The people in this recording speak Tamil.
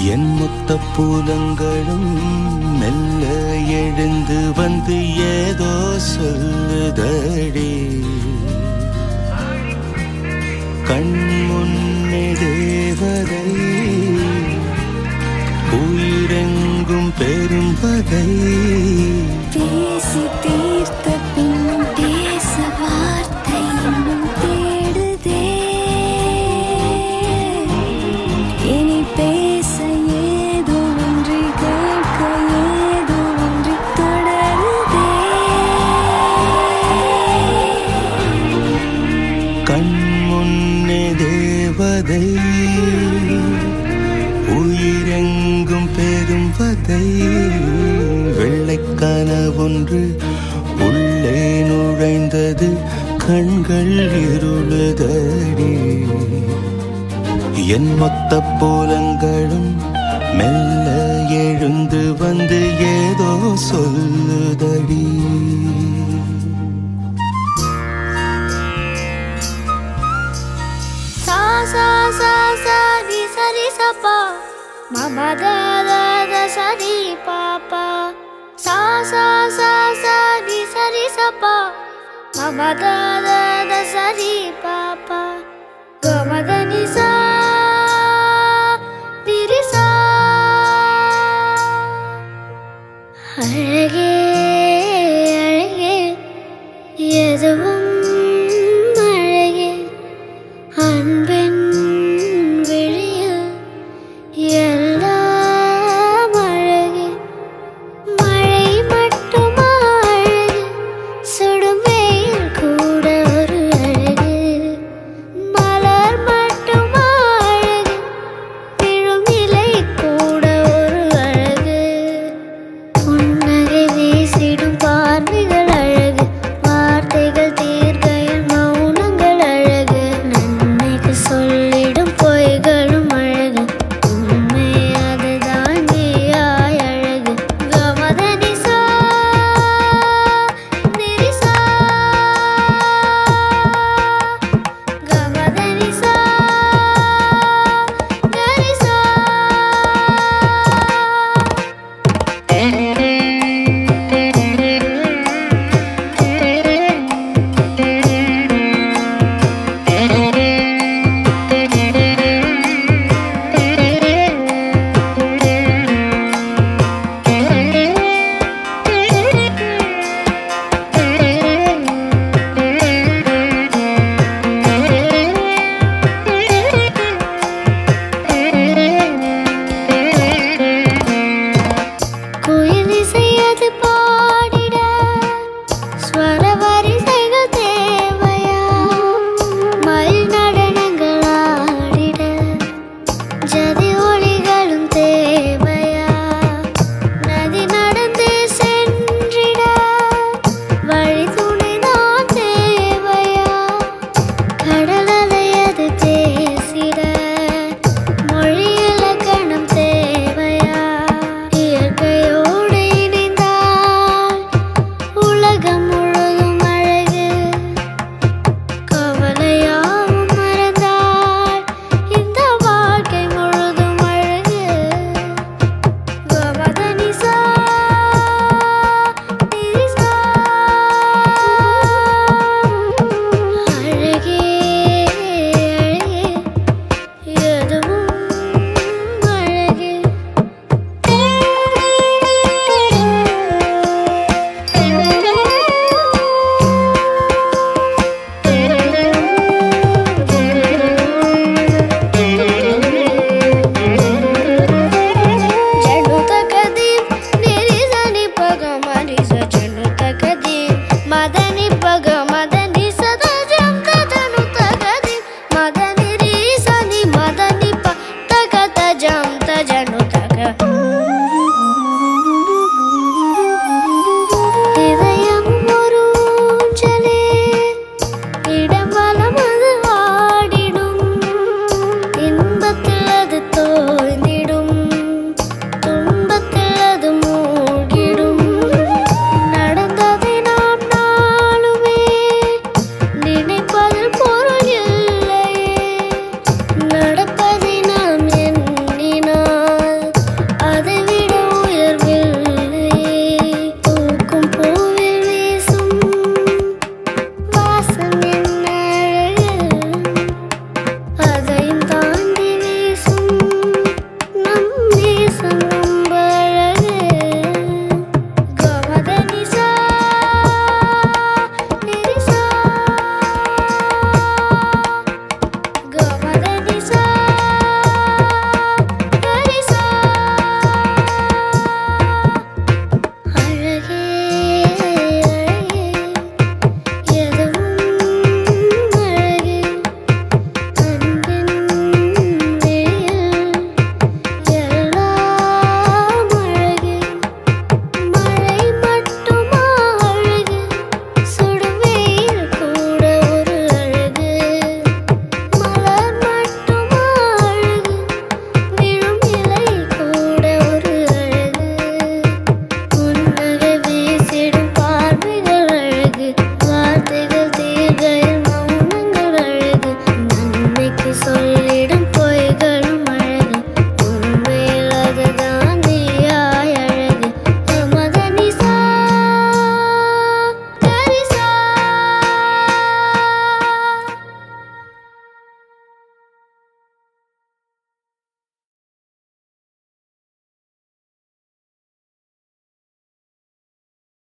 என் மொத்த பூலங்களும் மெல்ல எழுந்து வந்து ஏதோ சொல்லுதடி கண் முன்னே தேவதை உயிரெங்கும் பெரும் பகை பேசி தீர்த்த பின்னும் பேச வார்த்தை இன்னும் தேடுதே இனி பேச ஏதோ ஒன்று கேட்க ஏதோ ஒன்று தொடருதே கண் முன்னே தேவதை உயிரெங்கும் பெரும் வதை வெள்ளைக்கான ஒன்று உள்ளே நுழைந்தது கண்கள் இருளுதடி என் மொத்த போலங்களும் மெல்ல எழுந்து வந்து ஏதோ சொல்லுதடி சா சா சா சா ரி ச ரி ச ப ம ப த த த ச ரி ப ப சா சா சா சா ரி ச ரி ச ப ம ப த த த ச ரி ப ப க ம த நி சா ரி ரி சா அழகே அழகே எதுவும் அழகே அன்பின் விழியில் எல்லாம் அழகு மழை மட்டுமா அழகு சுடும் வெயில் கூட ஒரு அழகு மலர் மட்டுமா அழகு விழும் இலை கூட ஒரு அழகு புன்னகை வீசிடும் பார்வைகள் அழகு வார்த்தைகள் தீர்க்கையில் மௌனங்கள் அழகு நன்மைக்கு சொல்லிடும் சொல்லிடும் பொய்கள்